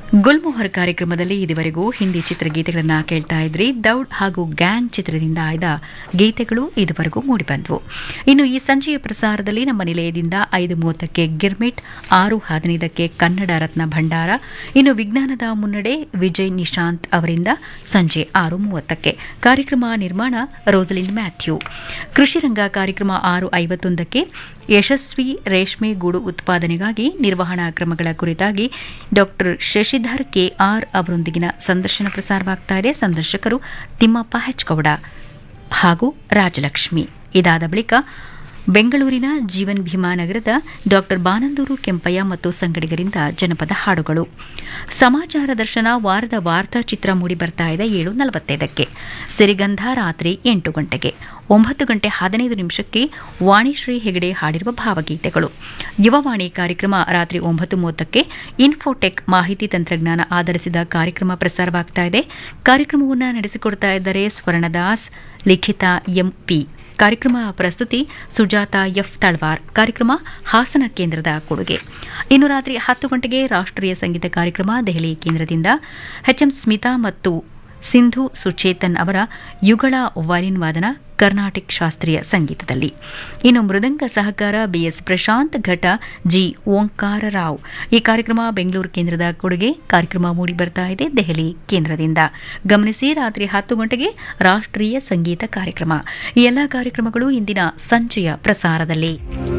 ಗುಲ್ಮೋಹರ್ ಕಾರ್ಯಕ್ರಮದಲ್ಲಿ ಇದುವರೆಗೂ ಹಿಂದಿ ಚಿತ್ರಗೀತೆಗಳನ್ನು ಕೇಳ್ತಾ ಇದ್ರಿ ದೌಡ್ ಹಾಗೂ ಗ್ಯಾಂಗ್ ಚಿತ್ರದಿಂದ ಆಯ್ದ ಗೀತೆಗಳು ಇದುವರೆಗೂ ಮೂಡಿಬಂದವು ಇನ್ನು ಈ ಸಂಜೆಯ ಪ್ರಸಾರದಲ್ಲಿ ನಮ್ಮ ನಿಲಯದಿಂದ ಐದು ಮೂವತ್ತಕ್ಕೆ ಗಿರ್ಮಿಟ್ ಆರು ಹದಿನೈದಕ್ಕೆ ಕನ್ನಡ ರತ್ನ ಭಂಡಾರ ಇನ್ನು ವಿಜ್ಞಾನದ ಮುನ್ನಡೆ ವಿಜಯ್ ನಿಶಾಂತ್ ಅವರಿಂದ ಸಂಜೆ ಆರು ಮೂವತ್ತಕ್ಕೆ ಕಾರ್ಯಕ್ರಮ ನಿರ್ಮಾಣ ರೋಸಲಿನ್ ಮ್ಯಾಥ್ಯೂ ಕೃಷಿ ರಂಗ ಕಾರ್ಯಕ್ರಮ ಆರು ಐವತ್ತೊಂದಕ್ಕೆ ಯಶಸ್ವಿ ರೇಷ್ಮೆ ಗೂಡು ಉತ್ಪಾದನೆಗಾಗಿ ನಿರ್ವಹಣಾ ಕ್ರಮಗಳ ಕುರಿತಾಗಿ ಡಾಕ್ಟರ್ ಶಶಿಧರ್ ಕೆಆರ್ ಅವರೊಂದಿಗಿನ ಸಂದರ್ಶನ ಪ್ರಸಾರವಾಗ್ತಾ ಇದೆ ಸಂದರ್ಶಕರು ತಿಮ್ಮಪ್ಪ ಹೆಚ್ಗೌಡ ಹಾಗೂ ರಾಜಲಕ್ಷ್ಮಿ ಇದಾದ ಬಳಿಕ ಬೆಂಗಳೂರಿನ ಜೀವನ್ ಭೀಮಾ ನಗರದ ಡಾಕ್ಟರ್ ಬಾನಂದೂರು ಕೆಂಪಯ್ಯ ಮತ್ತು ಸಂಗಡಿಗರಿಂದ ಜನಪದ ಹಾಡುಗಳು ಸಮಾಚಾರ ದರ್ಶನ ವಾರದ ವಾರ್ತಾ ಚಿತ್ರ ಮೂಡಿ ಬರ್ತಾ ಇದೆ ಏಳು ನಲವತ್ತೈದಕ್ಕೆ ಸಿರಿಗಂಧ ರಾತ್ರಿ ಎಂಟು ಗಂಟೆಗೆ ಒಂಬತ್ತು ಗಂಟೆ ಹದಿನೈದು ನಿಮಿಷಕ್ಕೆ ವಾಣಿಶ್ರೀ ಹೆಗಡೆ ಹಾಡಿರುವ ಭಾವಗೀತೆಗಳು ಯುವವಾಣಿ ಕಾರ್ಯಕ್ರಮ ರಾತ್ರಿ ಒಂಬತ್ತು ಮೂವತ್ತಕ್ಕೆ ಇನ್ಫೋಟೆಕ್ ಮಾಹಿತಿ ತಂತ್ರಜ್ಞಾನ ಆಧರಿಸಿದ ಕಾರ್ಯಕ್ರಮ ಪ್ರಸಾರವಾಗ್ತಾ ಇದೆ ಕಾರ್ಯಕ್ರಮವನ್ನು ನಡೆಸಿಕೊಡ್ತಾ ಇದ್ದಾರೆ ಸ್ವರ್ಣದಾಸ್ ಲಿಖಿತ ಎಂಪಿ ಕಾರ್ಯಕ್ರಮ ಪ್ರಸ್ತುತಿ ಸುಜಾತ ಎಫ್ ತಳ್ವಾರ್ ಕಾರ್ಯಕ್ರಮ ಹಾಸನ ಕೇಂದ್ರದ ಕೊಡುಗೆ ಇನ್ನು ರಾತ್ರಿ ಹತ್ತು ಗಂಟೆಗೆ ರಾಷ್ಟ್ರೀಯ ಸಂಗೀತ ಕಾರ್ಯಕ್ರಮ ದೆಹಲಿ ಕೇಂದ್ರದಿಂದ ಎಚ್ಎಂ ಸ್ಮಿತಾ ಮತ್ತು ಸಿಂಧು ಸುಚೇತನ್ ಅವರ ಯುಗಳ ವಯಲಿನ್ ವಾದನ ಕರ್ನಾಟಿಕ್ ಶಾಸ್ತ್ರೀಯ ಸಂಗೀತದಲ್ಲಿ ಇನ್ನು ಮೃದಂಗ ಸಹಕಾರ ಬಿಎಸ್ ಪ್ರಶಾಂತ್ ಘಟ ಜಿ ಓಂಕಾರ ರಾವ್ ಈ ಕಾರ್ಯಕ್ರಮ ಬೆಂಗಳೂರು ಕೇಂದ್ರದ ಕೊಡುಗೆ ಕಾರ್ಯಕ್ರಮ ಮೂಡಿ ಬರ್ತಾ ಇದೆ ದೆಹಲಿ ಕೇಂದ್ರದಿಂದ ಗಮನಿಸಿ ರಾತ್ರಿ ಹತ್ತು ಗಂಟೆಗೆ ರಾಷ್ಟ್ರೀಯ ಸಂಗೀತ ಕಾರ್ಯಕ್ರಮ ಈ ಎಲ್ಲಾ ಕಾರ್ಯಕ್ರಮಗಳು ಇಂದಿನ ಸಂಜೆಯ ಪ್ರಸಾರದಲ್ಲಿ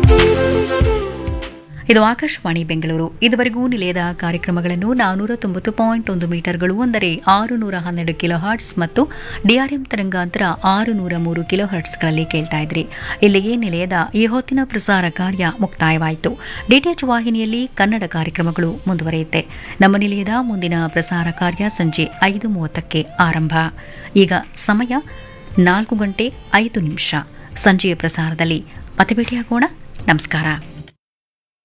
ಇದು ಆಕಾಶವಾಣಿ ಬೆಂಗಳೂರು ಇದುವರೆಗೂ ನಿಲಯದ ಕಾರ್ಯಕ್ರಮಗಳನ್ನು ನಾನೂರ ತೊಂಬತ್ತು ಪಾಯಿಂಟ್ ಒಂದು ಮೀಟರ್ಗಳು ಅಂದರೆ ಆರು ನೂರ ಹನ್ನೆರಡು ಕಿಲೋ ಹರ್ಟ್ಸ್ ಮತ್ತು ಡಿಆರ್ಎಂ ತರಂಗಾಂತರ ಆರು ನೂರ ಮೂರು ಕಿಲೋ ಹರ್ಟ್ಸ್ಗಳಲ್ಲಿ ಕೇಳ್ತಾ ಇದ್ರಿ ಇಲ್ಲಿಗೆ ನಿಲಯದ ಈ ಹೊತ್ತಿನ ಪ್ರಸಾರ ಕಾರ್ಯ ಮುಕ್ತಾಯವಾಯಿತು ಡಿಟಿಎಚ್ ವಾಹಿನಿಯಲ್ಲಿ ಕನ್ನಡ ಕಾರ್ಯಕ್ರಮಗಳು ಮುಂದುವರಿಯುತ್ತೆ ನಮ್ಮ ನಿಲಯದ ಮುಂದಿನ ಪ್ರಸಾರ ಕಾರ್ಯ ಸಂಜೆ ಐದು ಮೂವತ್ತಕ್ಕೆ ಆರಂಭ ಈಗ ಸಮಯ ನಾಲ್ಕು ಗಂಟೆ ಐದು ನಿಮಿಷ ಸಂಜೆಯ ಪ್ರಸಾರದಲ್ಲಿ ಮತ್ತೆ ಭೇಟಿಯಾಗೋಣ ನಮಸ್ಕಾರ